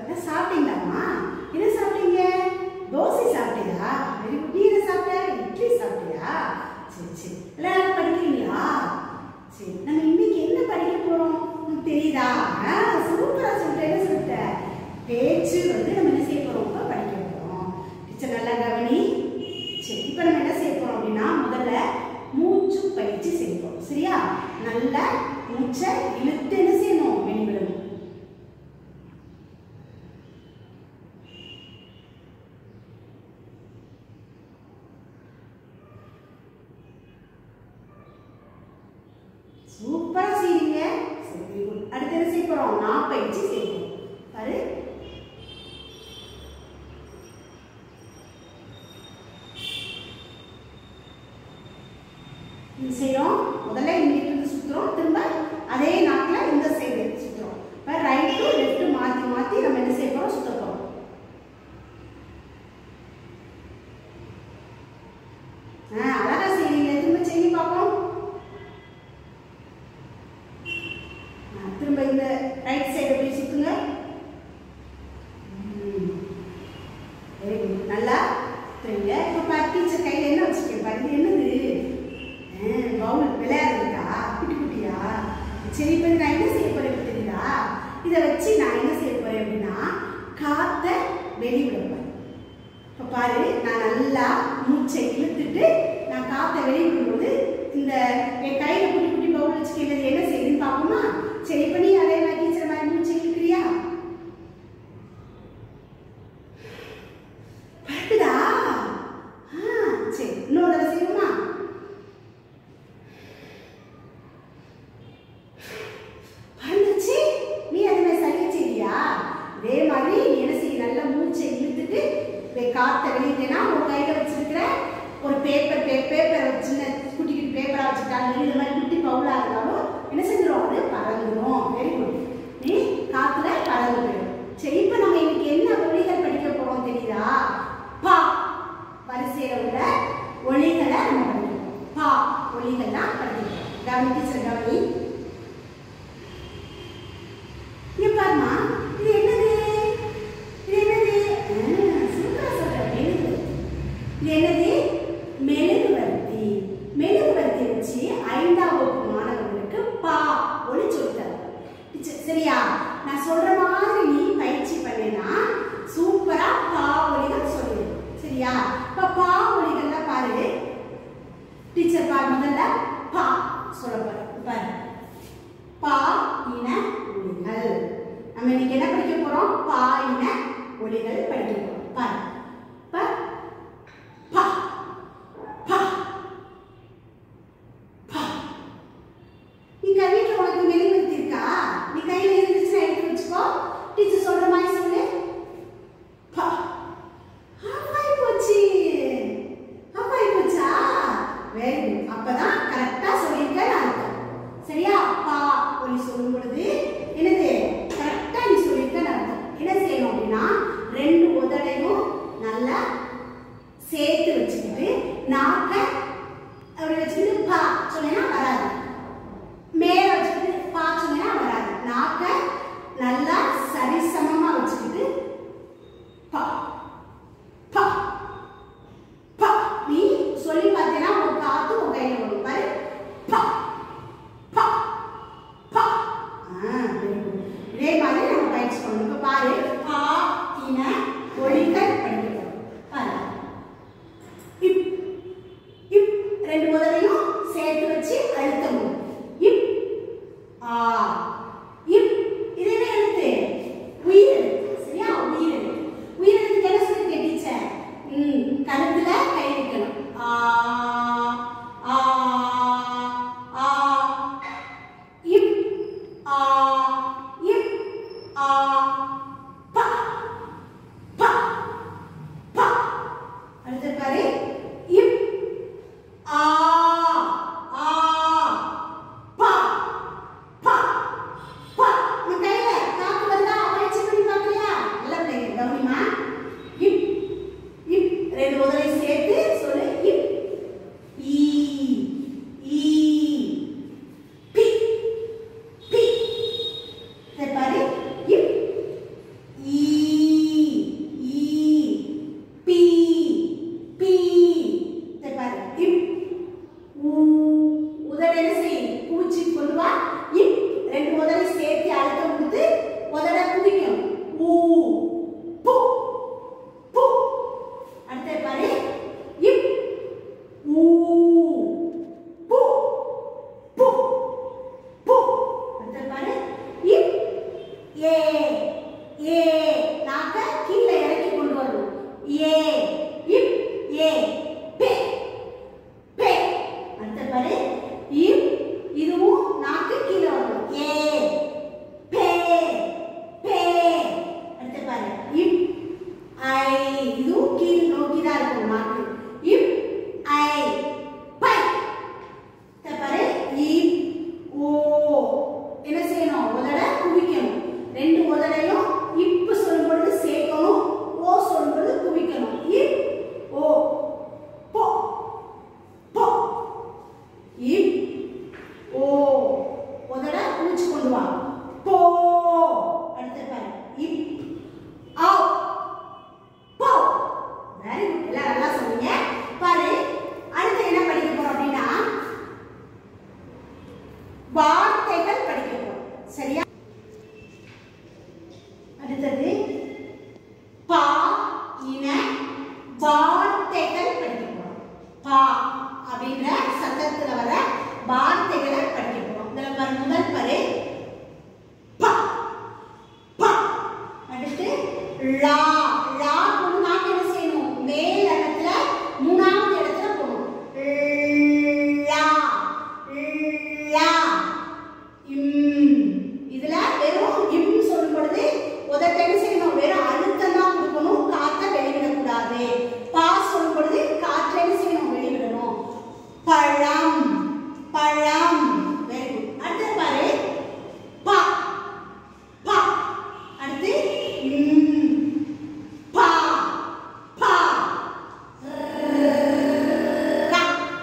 அதான் சாப்பிட்டீங்களாம்மா என்ன சாப்பிட்டீங்க தோசை சாப்பிட்டியா வெரி குட் நீ என்ன சாப்பிட்ட இட்லி சாப்பிட்டியா சரி சரி எல்லாரும் படிக்கிறீங்களா சரி நம்ம இன்னைக்கு என்ன படிக்க போறோம் உனக்கு தெரியுதா சூப்பரா சொல்லிட்ட என்ன சொல்லிட்ட பேச்சு வந்து நம்ம என்ன செய்ய போறோம் இப்ப படிக்க போறோம் டீச்சர் நல்லா கவனி சரி இப்போ நம்ம என்ன செய்ய போறோம் அப்படின்னா முதல்ல மூச்சு பயிற்சி செய்ய போறோம் சரியா நல்லா மூச்சை இழுத்து என்ன செய்யணும் வெளிவிடணும் சூப்பரா செய்றீங்க சரி very good. அடுத்து என்ன செய்ய போறோம் நான் பயிற்சி செய்வோம் பாரு இது செய்றோம் முதல்ல இங்கிட்டு இருந்து சுத்துறோம் திரும்ப அதே நாக்கில் இந்த சைடு சுத்துறோம் இப்போ ரைட் டு லெஃப்ட் மாத்தி மாத்தி நம்ம என்ன செய்ய போறோம் சுத்த போறோம் ஆ அழகா செய்றீங்க திரும்ப செய்ய பார்ப்போம் ஆ, திரும்ப இந்த ரைட் சைடு போய் சுத்துங்க ம். Very good. நல்லா தெரியுங்க இப்போ பாரு டீச்சர் கையில் என்ன வச்சுருக்கேன் பாரு இது என்னது பவுல் விளையாடுறதுக்கா குட்டி குட்டியா சரி இப்போ நான் என்ன செய்ய போறேன் இப்ப தெரியுதா இதை வச்சு நான் என்ன செய்ய போறேன் அப்படின்னா காற்றை வெளிவிடுவேன் இப்போ பாரு நான் நல்லா மூச்சை இழுத்துட்டு நான் காற்றை வெளிவிடும்போது இந்த என் கையில் குட்டி குட்டி பவுல் வச்சுக்கிறது என்ன செய்யுதுன்னு பார்ப்போமா சரி இப்போ நீ அதே மாதிரி டீச்சர் மாதிரி மூச்சை இழுக்கிறியா பறக்குதா ஆ சரி இன்னொரு தடவை செய்வோமா பறந்துச்சு நீ அதே மாதிரி சரியா செய்றியா இதே மாதிரி நீ என்ன செய்ய நல்லா மூச்சை இழுத்துட்டு வே- காத்தை வெளியிட்டேன்னா உன் கையில வச்சிருக்கிற ஒரு பேப்பர் பேப்பர் சின்ன குட்டி குட்டி பேப்பரா வச்சுட்டாலும் இந்த மாதிரி குட்டி பவுலா இருந்தாலும் என்ன செஞ்சிடும் அது பறந்துடும் வெரி குட் நீ காத்துல பறந்து போயிடும் சரி இப்போ நம்ம இன்னைக்கு என்ன ஒளிகள் படிக்க போறோம் தெரியுதா பா வரிசையில உள்ள ஒளிகளை நம்ம படிக்கிறோம் பா ஒளிகள்லாம் படிக்கிறோம் கவனி டீச்சர் கவனி இங்க பாருமா இது என்னது இது என்னது ஆ, சூப்பரா சொல்ற மெழுகு இது என்னது மெழுகுவர்த்தி மெழுகுவர்த்தி வச்சு ஐந்தாம் வகுப்பு மாணவர்களுக்கு பா ஒளி சொல்லித்தரோம் டீச்சர், சரியா நான் சொல்ற மாதிரி நீ பயிற்சி பண்ணேன்னா சூப்பரா பா ஒளிகள் சொல்லிடும் சரியா இப்ப பா ஒளிகள்ல பாரு டீச்சர் பாரு முதல்ல பா சொல்ல போறேன் பாரு பா இன ஒளிகள் நம்ம இன்னைக்கு என்ன படிக்க போறோம் பா இன ஒளிகள் படிக்க போறோம் பாரு ப பா பா பா நீ கை வீட்டில் உனக்கு மெழுகுவர்த்தி இருக்கா நீ கையில இருந்துச்சுன்னா எடுத்து வச்சுக்கோ டீச்சர் சொல்ற மாதிரி சொல்லு பா ஆஃபாய் போச்சு ஆஃபாய் போச்சா வெரி குட் அப்பதான் கரெக்டா சொல்லியிருக்கேன்னு அர்த்தம் சரியா பா ஒலி சொல்லும் பொழுது என்னது கரெக்டா நீ சொல்லியிருக்கேன்னு அர்த்தம் என்ன செய்யணும் அப்படின்னா ரெண்டு உதடையும் தான் இருக்கும் மார்க்கு இப் ஐ பை இத பாரு இப் ஓ என்ன செய்யணும் உதட குவிக்கணும் ரெண்டு உதடையும் இப்பு சொல்லும் பொழுது சேர்க்கணும் ஓ சொல்லும் பொழுது குவிக்கணும் இப் ஓ போ போ இப் ஓ உதட குவிச்சு கொண்டு வா போ அடுத்து பாரு இப் ஆ போ வெரி குட் எல்லாம் நல்லா சொன்னீங்க பாரு அடுத்து என்ன படிக்க போறோம் அப்படின்னா வார்த்தைகள் படிக்க போறோம் சரியா அடுத்தது பா இன வார்த்தைகள் படிக்க போறோம் பா அப்படின்ற சத்தத்துல வர வார்த்தைகளை படிக்க போறோம் இதுல பாரு முதல் பாரு பா பா அடுத்து லா லா கொண்டு நாக்கு என்ன செய்யணும் மேல் இடத்துல மூணாவது இடத்துல போகணும் லா லா இம் இதுல வெறும் இம் சொல்லும் பொழுது உதட்ட என்ன செய்யணும் வெறும் அழுத்தம் தான் கொடுக்கணும் காற்றை வெளிவிடக்கூடாது பா சொல்லும் பொழுது காற்றை என்ன செய்யணும் வெளிவிடணும் பழம் பழம் வெரி குட் அடுத்து பாரு பா பா அடுத்து ம், பா பா ரா,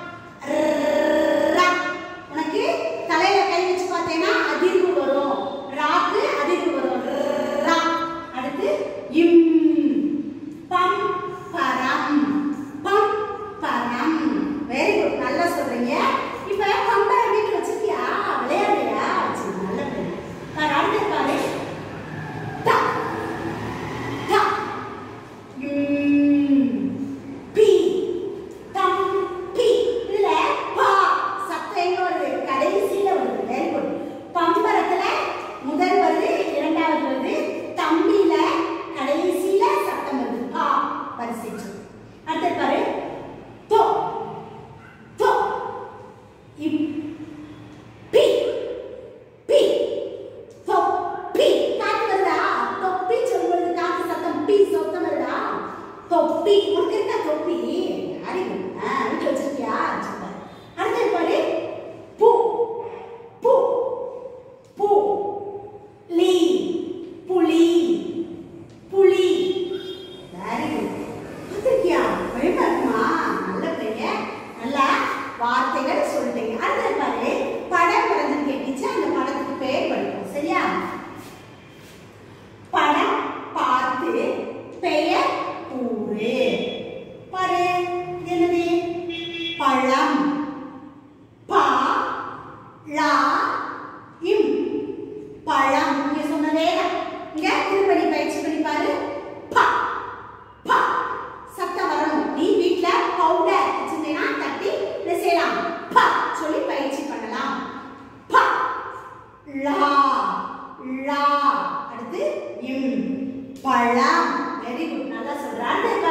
ரா. உனக்கு தலையில கை வச்சு பார்த்தேன்னா அதிர்வு வரும் ராக்கு அதிர்வு வரும் ரா. அடுத்து இம் பம் பரம் பம் பரம் வெரி குட் நல்லா சொல்றீங்க இப்ப பம்பரை வீட்டுல வச்சிருக்கியா விளையாடுறியா சரி, நல்ல பிள்ளை பாரு, அடுத்து பாரு டா டா ம் பி டம் பி இதுல பா சத்தம் எங்க வருது கடைசியில வருது வெரி குட் பம்பரத்துல முதல் வருது இரண்டாவது வருது தம்பியில கடைசியில சத்தம் வருது பா வரிசைச்சு அடுத்து பாரு தோ தோ இப் பி பி தொப்பி காத்து வருதா தொப்பி சொல்லுவது காத்து சத்தம் பி சத்தம் வருதா தொப்பி உனக்கு இருக்கா தொப்பி அறிவு ஆ வீட்டில் வச்சிருக்கியா சூப்பர் அடுத்து பாரு பூ பூ பூ லீ புலி புலி வெரி குட் பார்த்திருக்கியா பயமா இருக்குமா நல்ல பிள்ளைங்க நல்லா வார்த்தைகள் சொல்லிட்டீங்க அடுத்து பாரு படம் வரைஞ்சு கேட்டுச்சு அந்த படத்துக்கு பேர் படிப்போம் சரியா படம் பார்த்து பெயர் கூறு பாரு என்னது பழம் பா லா இம் பழம் இங்க சொன்னதே தான். இங்க திருப்பதி பயிற்சி பண்ணி பாரு பா பா சத்தம் வரணும் நீ வீட்ல பவுடர் வச்சிருந்தேனா தட்டி என்ன செய்யலாம் பா சொல்லி பயிற்சி பண்ணலாம் பா லா லா அடுத்து இம் பழம் வெரி குட் நல்லா சொல்ற அடுத்து